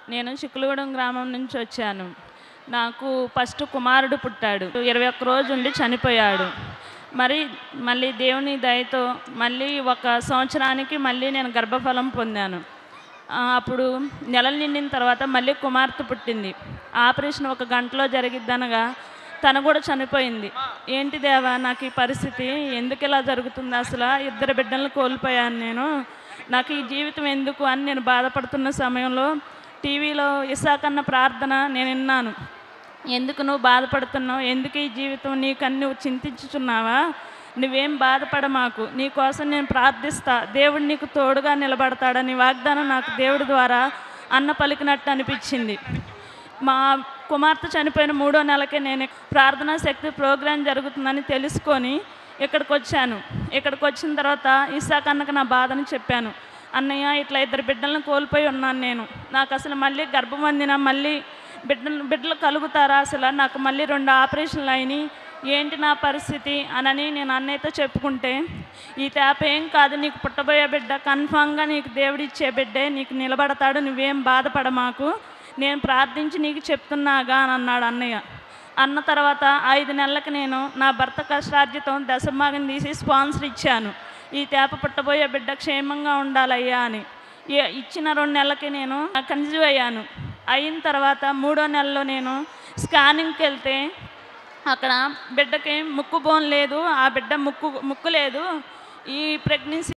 నేను చిక్కులగూడెం గ్రామం నుంచి వచ్చాను నాకు ఫస్ట్ కుమారుడు పుట్టాడు ఇరవై ఒక్క రోజు ఉండి చనిపోయాడు మరి మళ్ళీ దేవుని దయతో మళ్ళీ ఒక సంవత్సరానికి మళ్ళీ నేను గర్భఫలం పొందాను ఆ, అప్పుడు నెలలు నిండిన తర్వాత మళ్ళీ కుమార్తె పుట్టింది ఆపరేషన్ ఒక గంటలో జరిగిద్దనగా తను కూడా చనిపోయింది ఏంటి దేవా నాకు ఈ పరిస్థితి ఎందుకు ఇలా జరుగుతుంది అసలు ఇద్దరు బిడ్డలను కోల్పోయాను నేను నాకు ఈ జీవితం ఎందుకు అని నేను బాధపడుతున్న సమయంలో టీవీలో ఇసాకన్న ప్రార్థన నేను విన్నాను ఎందుకు నువ్వు బాధపడుతున్నావు ఎందుకు ఈ జీవితం నీకని నువ్వు చింతించుచున్నావా నువ్వేం బాధపడ మాకు నీ కోసం నేను ప్రార్థిస్తా దేవుడు నీకు తోడుగా నిలబడతాడని వాగ్దానం నాకు దేవుడి ద్వారా అన్న పలికినట్టు అనిపించింది మా కుమార్తె చనిపోయిన మూడో నెలకే నేను ప్రార్థనా శక్తి ప్రోగ్రాం జరుగుతుందని తెలుసుకొని ఇక్కడికి వచ్చాను ఇక్కడికి వచ్చిన తర్వాత ఇసాక్ అన్నకు నా బాధను చెప్పాను అన్నయ్య ఇట్లా ఇద్దరు బిడ్డలను కోల్పోయి ఉన్నాను నేను నాకు అసలు మళ్ళీ గర్భం అందిన మళ్ళీ బిడ్డలు బిడ్డలు కలుగుతారా అసలు నాకు మళ్ళీ రెండు ఆపరేషన్లు అయినాయి ఏంటి నా పరిస్థితి అనని నేను అన్నయ్యతో చెప్పుకుంటే ఈ తేప ఏం కాదు నీకు పుట్టబోయే బిడ్డ కన్ఫామ్గా నీకు దేవుడిచ్చే బిడ్డే నీకు నిలబడతాడు నువ్వేం బాధపడ మాకు నేను ప్రార్థించి నీకు చెప్తున్నాగా అని అన్నాడు అన్నయ్య అన్న తర్వాత ఐదు నెలలకు నేను నా భర్త కష్టార్జితం దశభాగం తీసి స్పాన్సర్ ఇచ్చాను ఈ తేప పుట్టబోయే బిడ్డ క్షేమంగా ఉండాలయ్యా అని ఈ- ఇచ్చిన రెండు నెలలకి నేను కన్జ్యూ అయ్యాను అయిన తర్వాత మూడో నెలలో నేను స్కానింగ్కి వెళ్తే అక్కడ బిడ్డకి ముక్కు బోన్ లేదు ఆ బిడ్డ ముక్కు ముక్కు లేదు ఈ ప్రెగ్నెన్సీ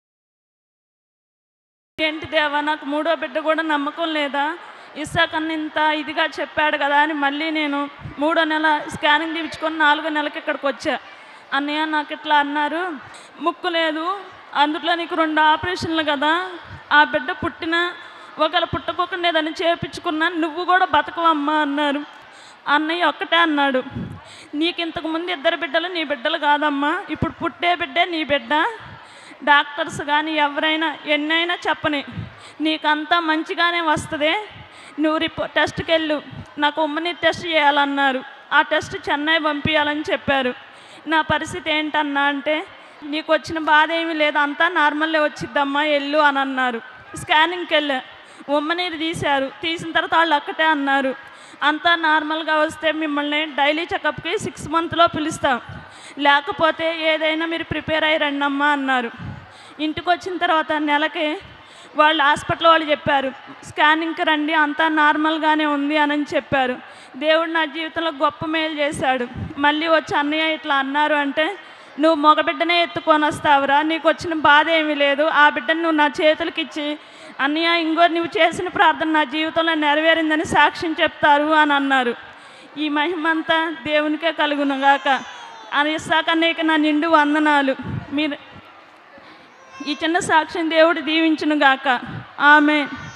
ఏంటి దేవా నాకు మూడో బిడ్డ కూడా నమ్మకం లేదా ఇస్సాకన్న ఇంత ఇదిగా చెప్పాడు కదా అని మళ్ళీ నేను మూడో నెల స్కానింగ్ తీపించుకొని నాలుగో నెలకి ఇక్కడికి వచ్చా అన్నయ్య నాకు ఇట్లా అన్నారు ముక్కు లేదు అందులో నీకు రెండు ఆపరేషన్లు కదా ఆ బిడ్డ పుట్టిన ఒకవేళ పుట్టకోకుండా ఏదైనా చేపించుకున్నా నువ్వు కూడా బతకవమ్మా అన్నారు అన్నయ్య ఒక్కటే అన్నాడు నీకు ఇంతకు ముందు ఇద్దరు బిడ్డలు నీ బిడ్డలు కాదమ్మా ఇప్పుడు పుట్టే బిడ్డే నీ బిడ్డ డాక్టర్స్ కానీ ఎవరైనా ఎన్నైనా చెప్పని నీకంతా మంచిగానే వస్తుంది నువ్వు రిపో టెస్ట్కి వెళ్ళు నాకు ఉమ్మని టెస్ట్ చేయాలన్నారు ఆ టెస్ట్ చెన్నై పంపించాలని చెప్పారు నా పరిస్థితి ఏంటన్నా అంటే నీకు వచ్చిన బాధ ఏమీ లేదు అంతా నార్మల్లే వచ్చిద్దమ్మా వెళ్ళు అని అన్నారు స్కానింగ్కి వెళ్ళా ఉమ్మనీరు తీశారు తీసిన తర్వాత వాళ్ళు ఒక్కటే అన్నారు అంతా నార్మల్గా వస్తే మిమ్మల్ని డైలీ చెకప్కి సిక్స్ మంత్లో పిలుస్తాం లేకపోతే ఏదైనా మీరు ప్రిపేర్ అయ్యి రండమ్మా అన్నారు ఇంటికి వచ్చిన తర్వాత నెలకి వాళ్ళు హాస్పిటల్ వాళ్ళు చెప్పారు స్కానింగ్కి రండి అంతా నార్మల్గానే ఉంది అని చెప్పారు దేవుడు నా జీవితంలో గొప్ప మేలు చేశాడు మళ్ళీ వచ్చి అన్నయ్య ఇట్లా అన్నారు అంటే నువ్వు మగబిడ్డనే ఎత్తుకొని వస్తావురా నీకు వచ్చిన బాధ ఏమీ లేదు ఆ బిడ్డను నువ్వు నా చేతులకి ఇచ్చి అన్నయ్య ఇంకో నువ్వు చేసిన ప్రార్థన నా జీవితంలో నెరవేరిందని సాక్ష్యం చెప్తారు అని అన్నారు ఈ మహిమంతా దేవునికే కలుగునుగాక అని ఇస్తాకన్నయ్యకి నా నిండు వందనాలు మీరు ఈ చిన్న సాక్ష్యం దేవుడు దీవించునుగాక ఆమె